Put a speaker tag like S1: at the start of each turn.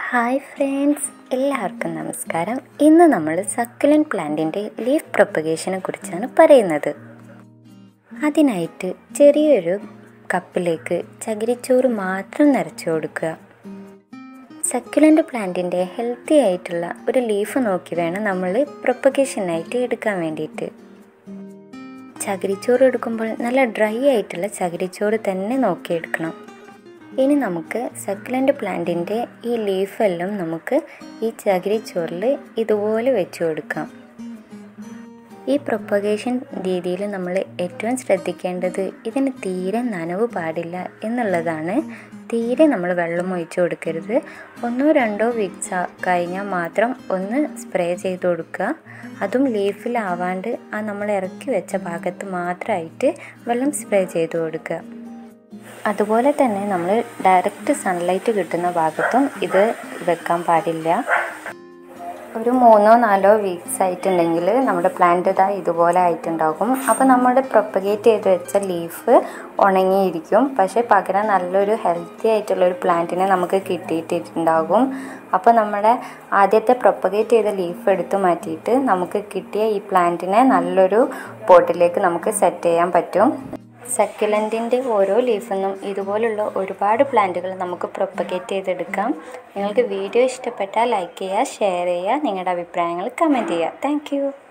S1: hi friends എല്ലാവർക്കും നമസ്കാരം ഇന്ന് നമ്മൾ സക്കുലൻ പ്ലാന്റിൻ്റെ ലീഫ് പ്രൊപ്പഗേഷനെ കുറിച്ചാണ് പറയുന്നത് അതിനായിട്ട് ചെറിയൊരു കപ്പിലേക്ക് ചകിരിച്ചോറ് മാത്രം നിറച്ചു കൊടുക്കുക സക്കുലൻ്റ് പ്ലാന്റിൻ്റെ ഹെൽത്തി ആയിട്ടുള്ള ഒരു ലീഫ് നോക്കി വേണം നമ്മൾ പ്രൊപ്പഗേഷനായിട്ട് എടുക്കാൻ വേണ്ടിയിട്ട് ചകിരിച്ചോറ് എടുക്കുമ്പോൾ നല്ല ഡ്രൈ ആയിട്ടുള്ള ചകിരിച്ചോറ് തന്നെ നോക്കിയെടുക്കണം ഇനി നമുക്ക് സക്കുലൻ്റ് പ്ലാന്റിൻ്റെ ഈ ലീഫെല്ലാം നമുക്ക് ഈ ചകിരിച്ചോറിൽ ഇതുപോലെ വെച്ച് കൊടുക്കാം ഈ പ്രൊപ്പഗേഷൻ രീതിയിൽ നമ്മൾ ഏറ്റവും ശ്രദ്ധിക്കേണ്ടത് ഇതിന് തീരെ നനവ് പാടില്ല എന്നുള്ളതാണ് തീരെ നമ്മൾ വെള്ളം ഒഴിച്ചു കൊടുക്കരുത് ഒന്നോ രണ്ടോ വീക്സ് കഴിഞ്ഞാൽ മാത്രം ഒന്ന് സ്പ്രേ ചെയ്ത് കൊടുക്കുക അതും ലീഫിലാവാണ്ട് ആ നമ്മൾ ഇറക്കി വെച്ച ഭാഗത്ത് മാത്രമായിട്ട് വെള്ളം സ്പ്രേ ചെയ്ത് കൊടുക്കുക അതുപോലെ തന്നെ നമ്മൾ ഡയറക്റ്റ് സൺലൈറ്റ് കിട്ടുന്ന ഭാഗത്തും ഇത് വെക്കാൻ പാടില്ല ഒരു മൂന്നോ നാലോ വീക്സ് ആയിട്ടുണ്ടെങ്കിൽ നമ്മുടെ പ്ലാന്റ് ഇതാ ഇതുപോലെ ആയിട്ടുണ്ടാകും അപ്പോൾ നമ്മുടെ പ്രൊപ്പഗേറ്റ് ചെയ്ത് വെച്ച ലീഫ് ഉണങ്ങിയിരിക്കും പക്ഷേ പകരം നല്ലൊരു ഹെൽത്തി ആയിട്ടുള്ള ഒരു പ്ലാന്റിനെ നമുക്ക് കിട്ടിയിട്ടുണ്ടാകും അപ്പോൾ നമ്മുടെ ആദ്യത്തെ പ്രൊപ്പഗേറ്റ് ചെയ്ത ലീഫ് എടുത്തു മാറ്റിയിട്ട് നമുക്ക് കിട്ടിയ ഈ പ്ലാന്റിനെ നല്ലൊരു പോട്ടിലേക്ക് നമുക്ക് സെറ്റ് ചെയ്യാൻ പറ്റും സക്യുലൻറ്റിൻ്റെ ഓരോ ലീഫിൽ ഇതുപോലുള്ള ഒരുപാട് പ്ലാന്റുകൾ നമുക്ക് പ്രൊപ്പഗേറ്റ് ചെയ്തെടുക്കാം നിങ്ങൾക്ക് വീഡിയോ ഇഷ്ടപ്പെട്ടാൽ ലൈക്ക് ചെയ്യുക ഷെയർ ചെയ്യുക നിങ്ങളുടെ അഭിപ്രായങ്ങൾ കമൻറ്റ് ചെയ്യുക താങ്ക്